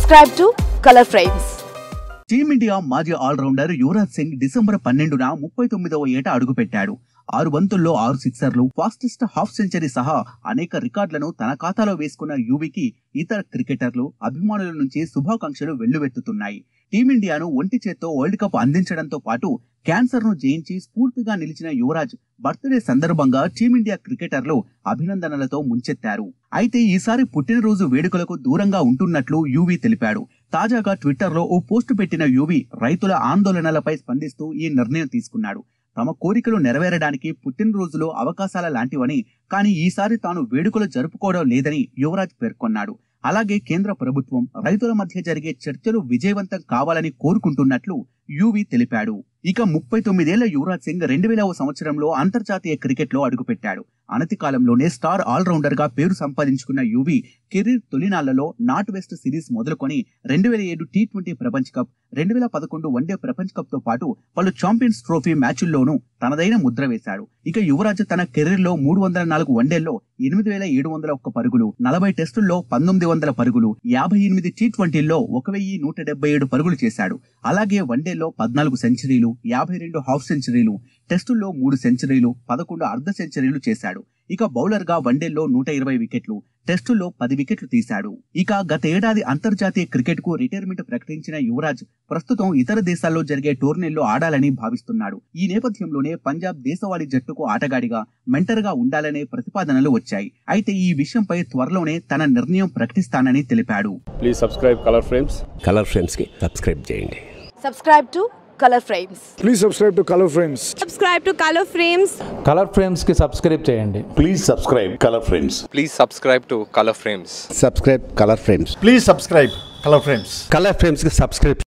Subscribe to Color Frames. Team India మాజీ all rounder Yuvraj Singh December పన్నెండున ముప్పై తొమ్మిదవ ఏట అడుగుపెట్టాడు ఆరు బంతుల్లో ఆరు సిక్సర్లు ఫాస్టెస్ట్ హాఫ్ సెంచరీ సహా అనేక రికార్డులను తన ఖాతాలో వేసుకున్న యువికి ఇతర క్రికెటర్లు అభిమానుల నుంచి శుభాకాంక్షలు వెల్లువెత్తుతున్నాయి టీమిండియాను ఒంటి చేత్తో వరల్డ్ కప్ అందించడంతో పాటు క్యాన్సర్ ను జయించి స్ఫూర్తిగా నిలిచిన యువరాజ్ బర్త్డే సందర్భంగా టీమిండియా క్రికెటర్లు అభినందనలతో ముంచెత్తారు అయితే ఈసారి పుట్టినరోజు వేడుకలకు దూరంగా ఉంటున్నట్లు యువి తెలిపాడు తాజాగా ట్విట్టర్లో ఓ పోస్టు పెట్టిన యువి రైతుల ఆందోళనలపై స్పందిస్తూ ఈ నిర్ణయం తీసుకున్నాడు తమ కోరికలు నెరవేరడానికి పుట్టినరోజులో అవకాశాల లాంటివని కానీ ఈసారి తాను వేడుకలు జరుపుకోవడం లేదని యువరాజ్ పేర్కొన్నాడు అలాగే కేంద్ర ప్రభుత్వం రైతుల మధ్య జరిగే చర్చలు విజయవంతం కావాలని కోరుకుంటున్నట్లు యువి తెలిపాడు ఇక ముప్పై తొమ్మిదేళ్ల యువరాజ్ సింగ్ రెండు వేలవ సంవత్సరంలో అంతర్జాతీయ క్రికెట్లో అడుగుపెట్టాడు అనతి కాలంలోనే స్టార్ ఆల్రౌండర్ గా పేరు సంపాదించుకున్న యువి కెరీర్ తొలినాళ్లలో నార్త్ వెస్ట్ సిరీస్ మొదలుకొని రెండు వేల ఏడు టీ ట్వంటీ ప్రపంచ కప్ రెండు వేల పదకొండు వన్డే ప్రపంచ కప్ తో పాటు పలు ఛాంపియన్స్ ట్రోఫీ మ్యాచ్ల్లోనూ తనదైన ముద్ర వేశాడు ఇక యువరాజ్ తన కెరీర్ లో మూడు వందల నాలుగు వన్డేల్లో ఎనిమిది వేల ఏడు వందల ఒక్క పరుగులు నలభై టెస్టుల్లో పంతొమ్మిది వందల పరుగులు యాభై ఎనిమిది టీ ట్వంటీల్లో ఒక వెయ్యి నూట డెబ్బై ఏడు పరుగులు చేశాడు అలాగే వన్డేలో పద్నాలుగు సెంచరీలు యాభై రెండు హాఫ్ సెంచరీలు టెస్టుల్లో మూడు సెంచరీలు పదకొండు అర్ధ సెంచరీలు చేశాడు ఇక బౌలర్ గా వన్డేల్లో నూట ఇరవై వికెట్లు టెస్టుల్లో పది వికెట్లు తీశాడు ఇక గత ఏడాది అంతర్జాతీయ క్రికెట్ కు రిటైర్మెంట్ ప్రకటించిన యువరాజ్ ప్రస్తుతం ఇతర దేశాల్లో జరిగే టోర్నీల్లో ఆడాలని భావిస్తున్నాడు ఈ నేపథ్యంలోనే పంజాబ్ దేశవాళీ జట్టుకు ఆటగాడిగా మెంటర్ గా ఉండాలనే ప్రతిపాదనలు వచ్చాయి అయితే ఈ విషయంపై త్వరలోనే తన నిర్ణయం ప్రకటిస్తానని తెలిపాడు please subscribe Color Frames Color ఫ్రేమ్స్కి సబ్స్క్రైబ్ చేయండి Subscribe to Color Frames. Please subscribe to Color Frames. subscribe to Color Frames Color ఫ్రేమ్స్కి సబ్స్క్రైబ్ చేయండి Please subscribe Color Frames. Please subscribe to Color Frames. Subscribe Color Frames Please subscribe Color Frames. Color ఫ్రేమ్స్కి subscribe